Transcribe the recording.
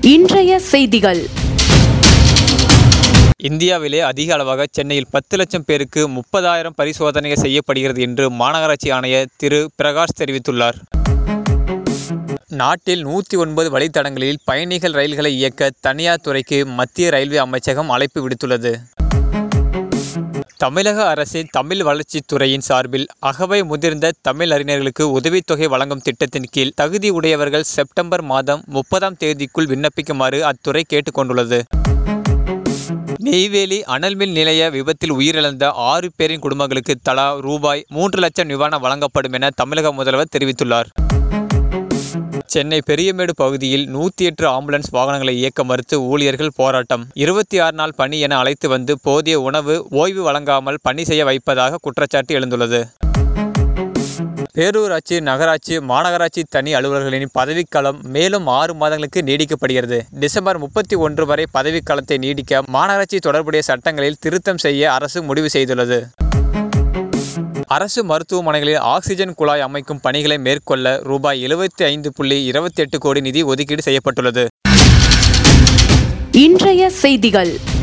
இன்றைய செய்திகள் இந்தியாவிலே அதிக அளவாக சென்னையில் பத்து லட்சம் பேருக்கு முப்பதாயிரம் பரிசோதனைகள் செய்யப்படுகிறது என்று மாநகராட்சி ஆணையர் திரு பிரகாஷ் தெரிவித்துள்ளார் நாட்டில் நூற்றி ஒன்பது வழித்தடங்களில் பயணிகள் ரயில்களை இயக்க தனியார் துறைக்கு மத்திய ரயில்வே அமைச்சகம் அழைப்பு விடுத்துள்ளது தமிழக அரசின் தமிழ் வளர்ச்சித் துறையின் சார்பில் அகவை முதிர்ந்த தமிழ் அறிஞர்களுக்கு உதவித்தொகை வழங்கும் திட்டத்தின் கீழ் தகுதி உடையவர்கள் செப்டம்பர் மாதம் முப்பதாம் தேதிக்குள் விண்ணப்பிக்குமாறு அத்துறை கேட்டுக்கொண்டுள்ளது நெய்வேலி அனல்மின் நிலைய விபத்தில் உயிரிழந்த ஆறு பேரின் குடும்பங்களுக்கு தலா ரூபாய் மூன்று லட்சம் நிவாரணம் வழங்கப்படும் என தமிழக முதல்வர் தெரிவித்துள்ளார் சென்னை பெரியமேடு பகுதியில் நூற்றி எட்டு ஆம்புலன்ஸ் வாகனங்களை இயக்க மறுத்து ஊழியர்கள் போராட்டம் இருபத்தி ஆறு நாள் பணி என அழைத்து வந்து போதிய உணவு ஓய்வு வழங்காமல் பணி செய்ய வைப்பதாக குற்றச்சாட்டு எழுந்துள்ளது பேரூராட்சி நகராட்சி மாநகராட்சி தனி அலுவலர்களின் பதவிக்காலம் மேலும் ஆறு மாதங்களுக்கு நீடிக்கப்படுகிறது டிசம்பர் முப்பத்தி ஒன்று வரை பதவிக்காலத்தை நீடிக்க மாநகராட்சி தொடர்புடைய சட்டங்களில் திருத்தம் செய்ய அரசு முடிவு செய்துள்ளது அரசு மருத்துவமனைகளில் ஆக்சிஜன் குழாய் அமைக்கும் பணிகளை மேற்கொள்ள ரூபாய் எழுபத்தி ஐந்து புள்ளி இருபத்தி எட்டு கோடி நிதி ஒதுக்கீடு செய்யப்பட்டுள்ளது இன்றைய செய்திகள்